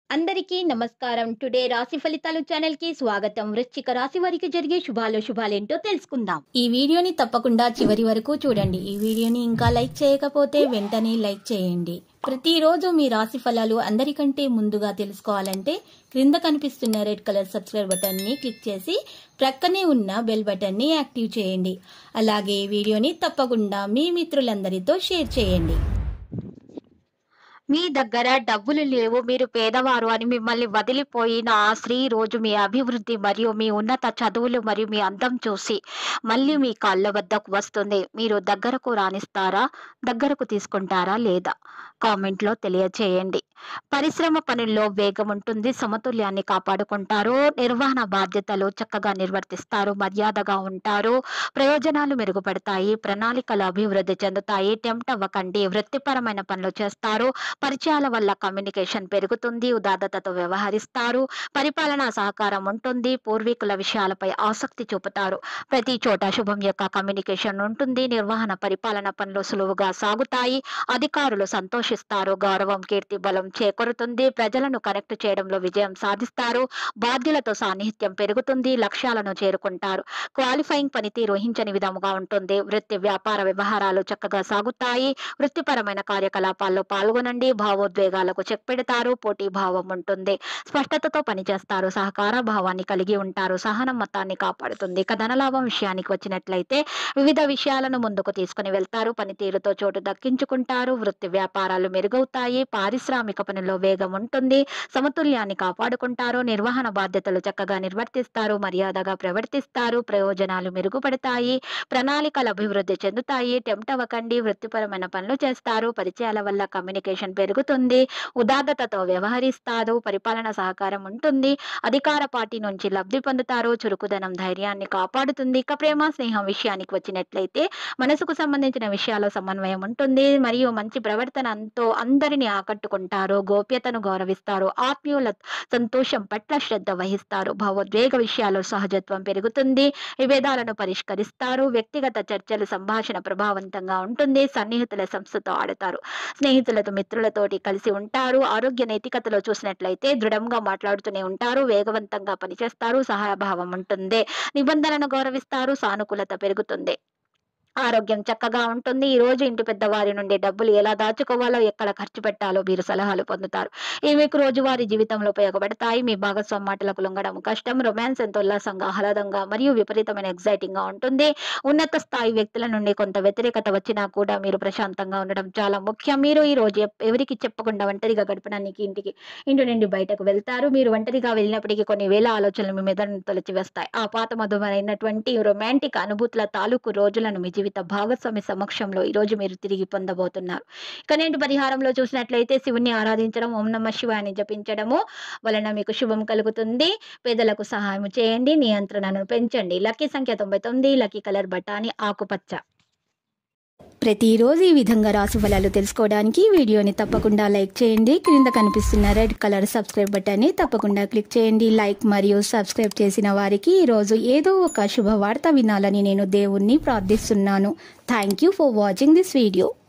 అందరికీ నమస్కారం టుడే రాశి ఫలితాలు ఛానల్ కి స్వాగతం వృశ్చిక రాశి వారికి జరిగే శుభాలు శుభాలేంటో తెలుసుకుందాం ఈ వీడియోని తప్పకుండా చివరి వరకు చూడండి ఈ వీడియోని ఇంకా లైక్ చేయకపోతే వెంటనే లైక్ చేయండి ప్రతిరోజు మీ రాశి ఫలాలు అందరికంటే ముందుగా తెలుసుకోవాలంటే క్రింద కనిపిస్తున్న రెడ్ కలర్ సబ్స్క్రైబ్ బటన్ ని క్లిక్ చేసి ప్రక్కనే ఉన్న బెల్ బటన్ ని యాక్టివ్ చేయండి అలాగే ఈ వీడియోని తప్పకుండా మీ మిత్రులందరితో షేర్ చేయండి మీ దగ్గర డబ్బులు లేవు మీరు పేదవారు అని మిమ్మల్ని వదిలిపోయిన ఆ స్త్రీ రోజు మీ అభివృద్ధి మరియు మీ ఉన్నత చదువులు మరియు మీ అందం చూసి మళ్ళీ మీ కాళ్ళ వద్దకు వస్తుంది మీరు దగ్గరకు రాణిస్తారా దగ్గరకు తీసుకుంటారా లేదా కామెంట్లో తెలియచేయండి పరిశ్రమ పనుల్లో వేగం ఉంటుంది సమతుల్యాన్ని కాపాడుకుంటారు నిర్వహణ బాధ్యతలు చక్కగా నిర్వర్తిస్తారు మర్యాదగా ఉంటారు ప్రయోజనాలు మెరుగుపడతాయి ప్రణాళికలు అభివృద్ధి చెందుతాయి టెంప్ట్ అవ్వకండి వృత్తిపరమైన పనులు చేస్తారు పరిచయాల వల్ల కమ్యూనికేషన్ పెరుగుతుంది ఉదాత్తతతో వ్యవహరిస్తారు పరిపాలనా సహకారం ఉంటుంది పూర్వీకుల విషయాలపై ఆసక్తి చూపుతారు ప్రతి చోట శుభం యొక్క కమ్యూనికేషన్ ఉంటుంది నిర్వహణ పరిపాలన పనులు సులువుగా సాగుతాయి అధికారులు సంతోషిస్తారు గౌరవం కీర్తి బలం చేకూరుతుంది ప్రజలను కనెక్ట్ చేయడంలో విజయం సాధిస్తారు బాధ్యులతో సాన్నిహిత్యం పెరుగుతుంది లక్ష్యాలను చేరుకుంటారు క్వాలిఫైయింగ్ పనితీరు ఊహించని విధముగా ఉంటుంది వృత్తి వ్యాపార వ్యవహారాలు చక్కగా సాగుతాయి వృత్తిపరమైన కార్యకలాపాల్లో పాల్గొనండి భావోద్వేగాలకు చెక్ పెడతారు పోటీ భావం ఉంటుంది స్పష్టతతో పనిచేస్తారు సహకార భావాన్ని కలిగి ఉంటారు సహనం మతాన్ని కాపాడుతుంది ఇక ధనలాభం విషయానికి వచ్చినట్లయితే వివిధ విషయాలను ముందుకు తీసుకుని వెళ్తారు పనితీరుతో చోటు దక్కించుకుంటారు వృత్తి వ్యాపారాలు మెరుగవుతాయి పారిశ్రామిక పనిలో వేగం ఉంటుంది సమతుల్యాన్ని కాపాడుకుంటారు నిర్వహణ బాధ్యతలు చక్కగా నిర్వర్తిస్తారు మర్యాదగా ప్రవర్తిస్తారు ప్రయోజనాలు మెరుగుపడతాయి ప్రణాళికలు అభివృద్ధి చెందుతాయి టెంప్ట్ అవ్వకండి వృత్తిపరమైన పనులు చేస్తారు పరిచయాల వల్ల కమ్యూనికేషన్ పెరుగుతుంది ఉదాత్తతతో వ్యవహరిస్తారు పరిపాలన సహకారం ఉంటుంది అధికార పార్టీ నుంచి లబ్ధి పొందుతారు చురుకుదనం ధైర్యాన్ని కాపాడుతుంది ఇక ప్రేమ స్నేహం విషయానికి వచ్చినట్లయితే మనసుకు సంబంధించిన విషయాల్లో సమన్వయం ఉంటుంది మరియు మంచి ప్రవర్తనతో అందరిని ఆకట్టుకుంటారు గోప్యతను గౌరవిస్తారు ఆత్మీయుల సంతోషం పట్ల శ్రద్ధ వహిస్తారు భావోద్వేగ విషయాల్లో సహజత్వం పెరుగుతుంది విభేదాలను పరిష్కరిస్తారు వ్యక్తిగత చర్చలు సంభాషణ ప్రభావవంతంగా ఉంటుంది సన్నిహితుల సంస్థతో ఆడతారు స్నేహితులతో మిత్రులతోటి కలిసి ఉంటారు ఆరోగ్య నైతికతలో చూసినట్లయితే దృఢంగా మాట్లాడుతూనే ఉంటారు వేగవంతంగా పనిచేస్తారు సహాయభావం ఉంటుంది నిబంధనలను గౌరవిస్తారు సానుకూలత పెరుగుతుంది ఆరోగ్యం చక్కగా ఉంటుంది ఈ రోజు ఇంటి పెద్దవారి నుండి డబ్బులు ఎలా దాచుకోవాలో ఎక్కడ ఖర్చు పెట్టాలో మీరు సలహాలు పొందుతారు ఈ మీకు రోజువారీ జీవితంలో ఉపయోగపడతాయి మీ భాగస్వామి మాటలకు లొంగడం కష్టం రొమాన్స్ ఎంతో ఉల్లాసంగా ఆహ్లాదంగా మరియు విపరీతమైన ఎగ్జైటింగ్ గా ఉంటుంది ఉన్నత స్థాయి వ్యక్తుల నుండి కొంత వ్యతిరేకత వచ్చినా కూడా మీరు ప్రశాంతంగా ఉండడం చాలా ముఖ్యం మీరు ఈ రోజు ఎప్- ఎవరికి చెప్పకుండా ఒంటరిగా గడపడానికి ఇంటికి ఇంటి నుండి బయటకు వెళ్తారు మీరు ఒంటరిగా వెళ్ళినప్పటికీ కొన్ని వేల ఆలోచనలు మీ మెదడును తొలచి వేస్తాయి ఆ పాత మధుమైనటువంటి రొమాంటిక్ అనుభూతుల తాలూకు రోజులను మీ జీవిత భాగస్వామి సమక్షంలో ఈ రోజు మీరు తిరిగి పొందబోతున్నారు ఇక నేటి పరిహారంలో చూసినట్లయితే శివుని ఆరాధించడం ఓం నమ శివాని జపించడము వలన మీకు శుభం కలుగుతుంది పేదలకు సహాయం చేయండి నియంత్రణను పెంచండి లక్కీ సంఖ్య తొంభై తొమ్మిది లక్కీ కలర్ బఠానీ ఆకుపచ్చ ప్రతిరోజు ఈ విధంగా రాశి ఫలాలు తెలుసుకోవడానికి ఈ వీడియోని తప్పకుండా లైక్ చేయండి క్రింద కనిపిస్తున్న రెడ్ కలర్ సబ్స్క్రైబ్ బటన్ని తప్పకుండా క్లిక్ చేయండి లైక్ మరియు సబ్స్క్రైబ్ చేసిన వారికి ఈరోజు ఏదో ఒక శుభవార్త వినాలని నేను దేవుణ్ణి ప్రార్థిస్తున్నాను thank you for watching this video